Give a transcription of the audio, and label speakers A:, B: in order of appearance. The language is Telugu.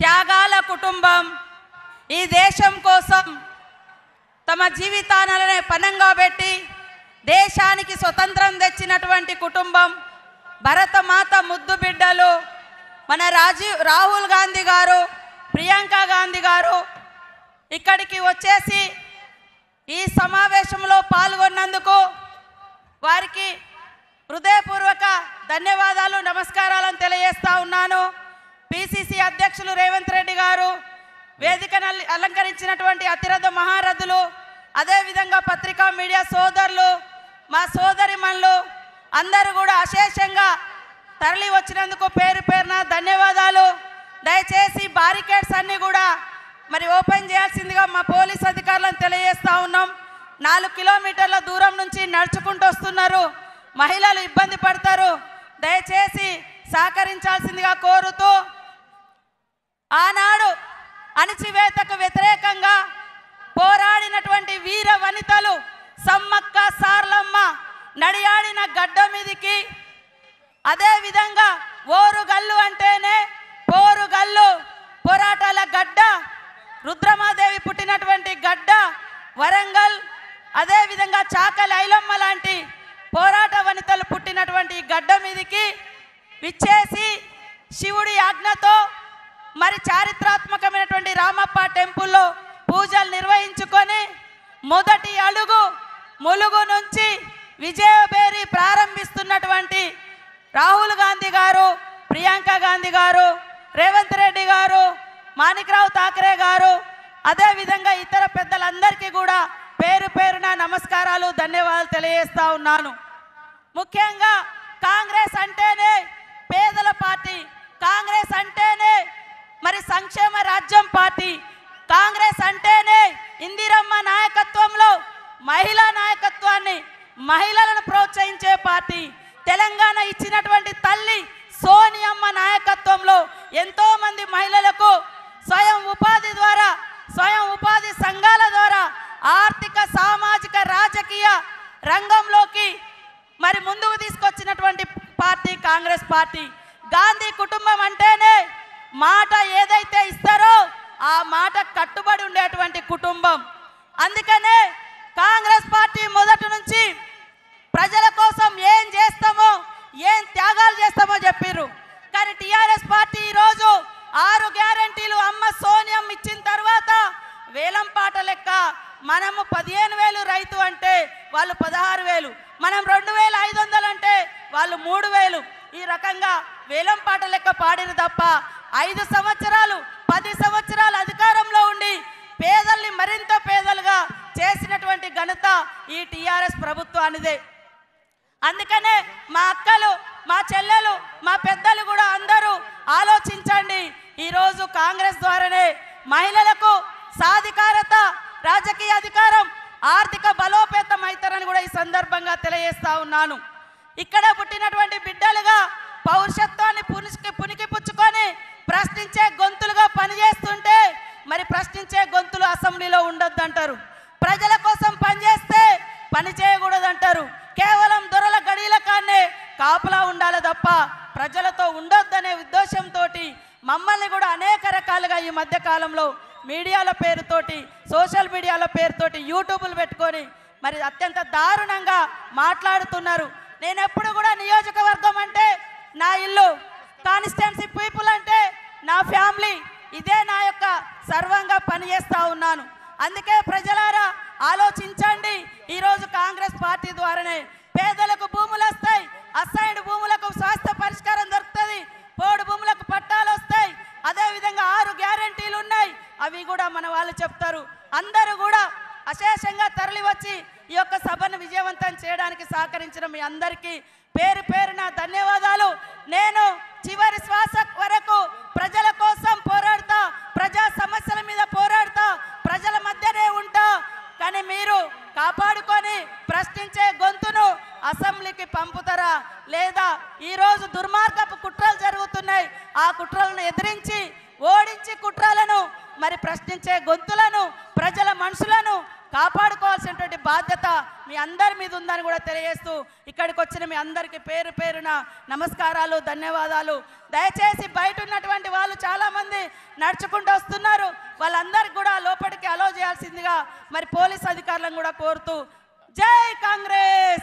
A: త్యాగాల కుటుంబం ఈ దేశం కోసం తమ జీవితాలనే పనంగా పెట్టి దేశానికి స్వతంత్రం తెచ్చినటువంటి కుటుంబం భరతమాత ముద్దు బిడ్డలు మన రాజీవ్ రాహుల్ గాంధీ గారు ప్రియాంక గాంధీ గారు ఇక్కడికి వచ్చేసి ఈ సమావేశంలో పాల్గొన్నందుకు వారికి హృదయపూర్వక ధన్యవాదాలు నమస్కారాలను తెలియజేస్తా ఉన్నాను పిసిసి అధ్యక్షులు రేవంత్ రెడ్డి గారు వేదికను అల- అలంకరించినటువంటి అతిరథ మహారథులు అదేవిధంగా పత్రికా మీడియా సోదరులు మా సోదరిమణులు అందరూ కూడా అశేషంగా తరలి వచ్చినందుకు పేరు పేరున ధన్యవాదాలు దయచేసి బారికేడ్స్ అన్నీ కూడా మరి ఓపెన్ చేయాల్సిందిగా మా పోలీస్ అధికారులను తెలియజేస్తా ఉన్నాం నాలుగు కిలోమీటర్ల దూరం నుంచి నడుచుకుంటూ వస్తున్నారు మహిళలు ఇబ్బంది పడతారు దయచేసి సహకరించాల్సిందిగా కోరుతూ ఆనాడు అణచివేతకు వ్యతిరేకంగా పోరాడినటువంటి వీర వనితలు సమ్మక్క సార్లమ్మ నడియాడిన గడ్డ మీదికి అదే విధంగా ఓరుగల్లు అంటేనే పోరుగల్లు పోరాటాల గడ్డ రుద్రమాదేవి పుట్టినటువంటి గడ్డ వరంగల్ అదే విధంగా చాకలి ఐలమ్మ లాంటి పోరాట వనితలు పుట్టినటువంటి ఈ గడ్డ మీదికి విచ్చేసి శివుడి ఆజ్ఞతో మరి చారిత్రాత్మకమైనటువంటి రామప్ప టెంపుల్లో పూజలు నిర్వహించుకొని మొదటి అడుగు ములుగు నుంచి విజయబేరి ప్రారంభిస్తున్నటువంటి రాహుల్ గాంధీ గారు ప్రియాంక గాంధీ గారు రేవంత్ రెడ్డి గారు మాణిక్రావు ఠాకరే గారు అదేవిధంగా ఇతర పెద్దలందరికీ కూడా పేరు పేరున నమస్కారాలు ధన్యవాదాలు తెలియజేస్తా ఉన్నాను ముఖ్యంగా కాంగ్రెస్ అంటేనే పేదల పార్టీ కాంగ్రెస్ అంటేనే మరి సంక్షేమ రాజ్యం పార్టీ కాంగ్రెస్ అంటేనే ఇందిరమ్మ నాయకత్వంలో మహిళా నాయకత్వాన్ని మహిళలను ప్రోత్సహించే పార్టీ తెలంగాణ ఇచ్చినటువంటి తల్లి సోనియమ్మ నాయకత్వంలో ఎంతో మంది మహిళలకు స్వయం ఉపాధి ద్వారా స్వయం ఉపాధి సంఘాల ద్వారా ఆర్థిక సామాజిక రాజకీయ రంగంలోకి మరి ముందుకు తీసుకొచ్చినటువంటి పార్టీ కాంగ్రెస్ పార్టీ గాంధీ కుటుంబం అంటేనే మాట ఏదైతే ఇస్తారో ఆ మాట కట్టుబడి ఉండేటువంటి కుటుంబం అందుకనే కాంగ్రెస్ పార్టీ మొదటి నుంచి ప్రజల కోసం ఏం చేస్తామో ఏం త్యాగాలు చేస్తామో చెప్పిర్రు కానీ టిఆర్ఎస్ పార్టీ ఈరోజు ఆరు గ్యారంటీలు అమ్మ సోనియం ఇచ్చిన తర్వాత వేలం పాట లెక్క మనము పదిహేను వేలు రైతు అంటే వాళ్ళు పదహారు వేలు మనం రెండు వేల ఐదు వందలు అంటే వాళ్ళు మూడు వేలు ఈ రకంగా వేలం పాట లెక్క పాడిరు తప్ప ఐదు సంవత్సరాలు పది సంవత్సరాలు అధికారంలో ఉండి పేదల్ని మరింత పేదలుగా చేసినటువంటి ఘనత ఈ టిఆర్ఎస్ ప్రభుత్వానిదే అందుకనే మా అక్కలు మా చెల్లెలు మా పెద్దలు కూడా అందరూ ఆలోచించండి ఈరోజు కాంగ్రెస్ ద్వారానే మహిళలకు సాధికారత రాజకీయ అధికారం ఆర్థిక బలోపేతం అవుతారని కూడా ఈ సందర్భంగా తెలియజేస్తా ఉన్నాను ఇక్కడ పుట్టినటువంటి బిడ్డలుగా పౌరుషత్వాన్ని పునికి పునికి పుచ్చుకొని ప్రశ్నించే గొంతులుగా పనిచేస్తుంటే మరి ప్రశ్నించే గొంతులు అసెంబ్లీలో ఉండొద్దంటారు ప్రజల కోసం పనిచేస్తే పని చేయకూడదంటారు కేవలం దొరల గడియల కాన్నే కాపలా ఉండాలి తప్ప ప్రజలతో ఉండొద్దనే ఉద్దేశంతో మమ్మల్ని కూడా అనేక రకాలుగా ఈ మధ్య కాలంలో మీడియాల పేరుతోటి సోషల్ మీడియాల పేరుతోటి యూట్యూబ్లు పెట్టుకొని మరి అత్యంత దారుణంగా మాట్లాడుతున్నారు నేను ఎప్పుడు కూడా నియోజకవర్గం అంటే నా ఇల్లు కాన్స్టిట్యున్సీ పీపుల్ అంటే నా ఫ్యామిలీ ఇదే నా యొక్క సర్వంగా పనిచేస్తా ఉన్నాను అందుకే ప్రజలారా ఆలోచించండి ఈరోజు కాంగ్రెస్ పార్టీ ద్వారానే పేదలకు భూములు వస్తాయి అసైన్డ్ భూములకు స్వాస్థ్య పరిష్కారం దొరుకుతుంది పోడు భూములకు పట్టాలు వస్తాయి అదేవిధంగా ఆరు గ్యారంటీలు ఉన్నాయి అవి కూడా మన వాళ్ళు చెప్తారు అందరూ కూడా అశేషంగా తరలి వచ్చి ఈ యొక్క సభను విజయవంతం చేయడానికి సహకరించిన మీ అందరికీ పేరు పేరున ధన్యవాదాలు నేను చివరి శ్వాస వరకు ప్రజల కోసం పోరాడతా ప్రజా సమస్యల మీద పోరాడతా ప్రజల మధ్యనే ఉంటా కానీ మీరు కాపాడుకొని ప్రశ్నించే గొంతును అసెంబ్లీకి పంపుతారా లేదా ఈరోజు దుర్మార్గపు కుట్రలు జరుగుతున్నాయి ఆ కుట్రలను ఎదిరించి ఓడించి కుట్రలను మరి ప్రశ్నించే గొంతులను ప్రజ ప్రజల మనసులను కాపాడుకోవాల్సినటువంటి బాధ్యత మీ అందరి మీద ఉందని కూడా తెలియజేస్తూ ఇక్కడికి వచ్చిన మీ అందరికీ పేరు పేరున నమస్కారాలు ధన్యవాదాలు దయచేసి బయట ఉన్నటువంటి వాళ్ళు చాలామంది నడుచుకుంటూ వస్తున్నారు వాళ్ళందరికీ కూడా లోపలికి అలో చేయాల్సిందిగా మరి పోలీస్ అధికారులను కూడా కోరుతూ జై కాంగ్రెస్